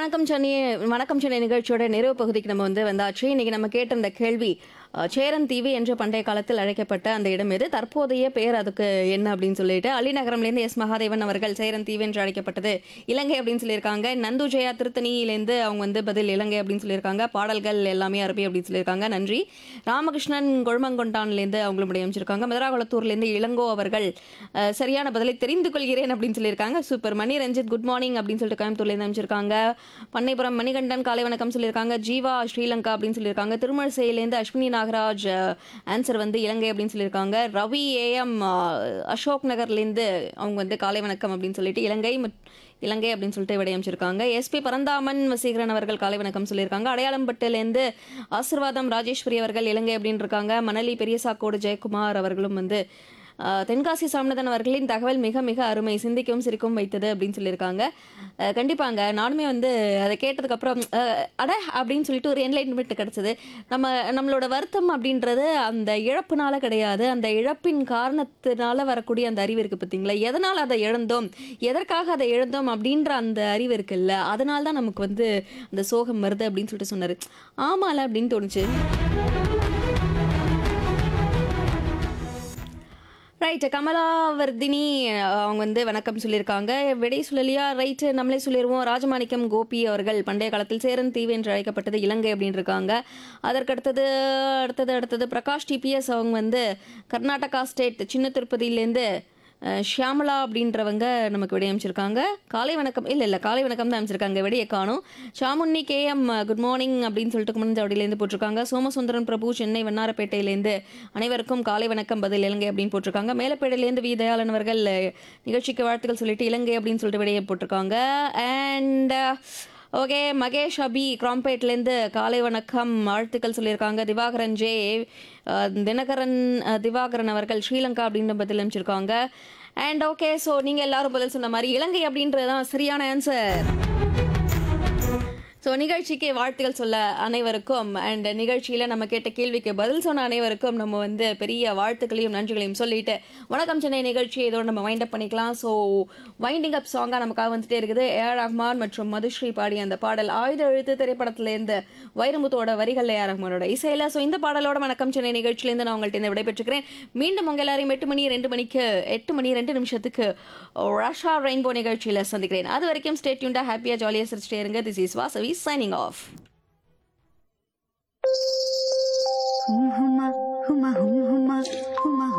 வணக்கம் சென்னை வணக்கம் சென்னை நிகழ்ச்சியோட நிறைவு பகுதிக்கு நம்ம வந்து வந்தாச்சு இன்னைக்கு நம்ம கேட்ட இந்த கேள்வி அஹ், சேரன் தீவு என்று பண்டைய காலத்தில் அழைக்கப்பட்ட அந்த இடம் எது தற்போதைய பேர் அதுக்கு என்ன அப்படின்னு சொல்லிட்டு அலிநகரம்லேருந்து எஸ் மகாதேவன் அவர்கள் சேரன் தீவு என்று அழைக்கப்பட்டது இலங்கை அப்படின்னு சொல்லியிருக்காங்க நந்து ஜெயா திருத்தணியிலேருந்து அவங்க வந்து பதில் இலங்கை அப்படின்னு சொல்லியிருக்காங்க பாடல்கள் எல்லாமே அரபி அப்படின்னு சொல்லியிருக்காங்க நன்றி ராமகிருஷ்ணன் கொழுமங்கொண்டான்லேருந்து அவங்களுடைய அமைச்சிருக்காங்க மதுராகுளத்தூர்லேருந்து இளங்கோ அவர்கள் அஹ், சரியான பதிலை தெரிந்து கொள்கிறேன் அப்படின்னு சொல்லியிருக்காங்க super Mani Ranjith good morning அப்படின்னு சொல்லிட்டு கோயம்புத்தூர்லேருந்து அமைச்சிருக்காங்க பண்ணைபுரம் மணிகண்டன் காலை வணக்கம் சொல்லியிருக்காங்க ஜீவா ஸ்ரீலங்கா அப்படின்னு சொல்லியிருக்காங்க திருமழிசையிலேருந்து அஸ்வினி நாகராஜ் ஆன்சர் வந்து இலங்கை அப்படின்னு சொல்லியிருக்காங்க ரவி ஏஎம் அசோக் நகர்லேருந்து அவங்க வந்து காலை வணக்கம் அப்படின்னு சொல்லிட்டு இலங்கை மத்- இலங்கை அப்படின்னு சொல்லிட்டு விடை அமைச்சிருக்காங்க எஸ்பி பரந்தாமன் வசீகரன் அவர்கள் காலை வணக்கம் சொல்லியிருக்காங்க அடையாளம்பட்டிலேருந்து ஆசிர்வாதம் ராஜேஸ்வரி அவர்கள் இலங்கை அப்படின்னு இருக்காங்க மணலி பெரியசாக்கோடு ஜெயக்குமார் அவர்களும் வந்து அஹ், தென்காசி சாமிநாதன் அவர்களின் தகவல் மிக மிக அருமை சிந்திக்கவும் சிரிக்கவும் வைத்தது அப்படின்னு சொல்லியிருக்காங்க அஹ், கண்டிப்பாங்க நானுமே வந்து அதை கேட்டதுக்கப்புறம் அஹ், அட அப்படின்னு சொல்லிட்டு ஒரு என்லைன்மெண்ட் கிடைச்சது நம்ம நம்மளோட வருத்தம் அப்படின்றது அந்த இழப்புனால கிடையாது அந்த இழப்பின் காரணத்தினால வரக்கூடிய அந்த அறிவு இருக்கு பார்த்தீங்களா எதனால் அதை இழந்தோம் எதற்காக அதை இழந்தோம் அப்படின்ற அந்த அறிவு இருக்குல்ல அதனால தான் நமக்கு வந்து அந்த சோகம் வருது அப்படின்னு சொல்லிட்டு சொன்னார் ஆமால அப்படின்னு தோணுச்சு ரைட் கமலாவர்தினி அஹ், அவங்க வந்து வணக்கம் சொல்லியிருக்காங்க விடை சொல்லலையா ரைட் நம்மளே சொல்லிடுவோம் ராஜமாணிக்கம் கோபி அவர்கள் பண்டைய காலத்தில் சேரன் தீவு என்று அழைக்கப்பட்டது இலங்கை அப்படின்னு இருக்காங்க அதற்கு அடுத்தது அடுத்தது அடுத்தது பிரகாஷ் டிபிஎஸ் அவங்க வந்து கர்நாடகா ஸ்டேட் சின்ன திருப்பதியிலேருந்து அஹ், ஷியாமலா அப்படின்றவங்க நமக்கு விடை அமைச்சிருக்காங்க காலை வணக்கம் இல்லை இல்லை காலை வணக்கம் தான் அமைச்சிருக்காங்க விடையை காணும் ஷாமுன்னி கேஎம் குட் மார்னிங் அப்படின்னு சொல்லிட்டு குமரஞ்சாவடியிலேருந்து போட்டிருக்காங்க சோமசுந்தரன் பிரபு சென்னை வண்ணாரப்பேட்டையிலேருந்து அனைவருக்கும் காலை வணக்கம் பதில் இலங்கை அப்படின்னு போட்டிருக்காங்க மேலப்பேடையிலேருந்து வி தயாளன் அவர்கள் அஹ், நிகழ்ச்சிக்கு வாழ்த்துக்கள் சொல்லிட்டு இலங்கை அப்படின்னு சொல்லிட்டு விடையை போட்டிருக்காங்க அண்ட் ஓகே மகேஷ் அபி கிராம்பேட்லேருந்து காலை வணக்கம் வாழ்த்துக்கள் சொல்லியிருக்காங்க திவாகரன் ஜே அஹ், தினகரன் அஹ், திவாகரன் அவர்கள் ஸ்ரீலங்கா அப்படின்ற பதில் அமைச்சிருக்காங்க அண்ட் ஓகே ஸோ நீங்கள் எல்லாரும் பதில் சொன்ன மாதிரி இலங்கை அப்படின்றது தான் சரியான ஆன்சர் ஸோ நிகழ்ச்சிக்கு வாழ்த்துக்கள் சொல்ல அனைவருக்கும் அண்ட் நிகழ்ச்சியில் நம்ம கேட்ட கேள்விக்கு பதில் சொன்ன அனைவருக்கும் நம்ம வந்து பெரிய வாழ்த்துக்களையும் நன்றிகளையும் சொல்லிட்டு வணக்கம் சென்னை நிகழ்ச்சி இதோட நம்ம வைண்ட் அப் பண்ணிக்கலாம் ஸோ வைண்டிங் அப் சாங்காக நமக்காக வந்துட்டே இருக்குது ஏஆர் ரஹ்மான் மற்றும் மதுஸ்ரீ பாடிய அந்த பாடல் ஆயுத எழுத்து திரைப்படத்திலேருந்து வைரமுத்தோட வரிகள் ஏஆர் ரஹ்மானோட இசையில் ஸோ இந்த பாடலோட வணக்கம் சென்னை நிகழ்ச்சியிலேருந்து நான் உங்கள்கிட்ட விடைபெற்றுக்கிறேன் மீண்டும் உங்கள் எல்லாரையும் எட்டு மணி ரெண்டு மணிக்கு எட்டு மணி ரெண்டு நிமிஷத்துக்கு ரஷா ரெயின்போ நிகழ்ச்சியில் சந்திக்கிறேன் அது வரைக்கும் ஸ்டேட் யூண்டா ஹாப்பியாக ஜாலியாக சிரிச்சிட்டே இருங்க this is Vasavi signing off Hum huma, huma hum huma, huma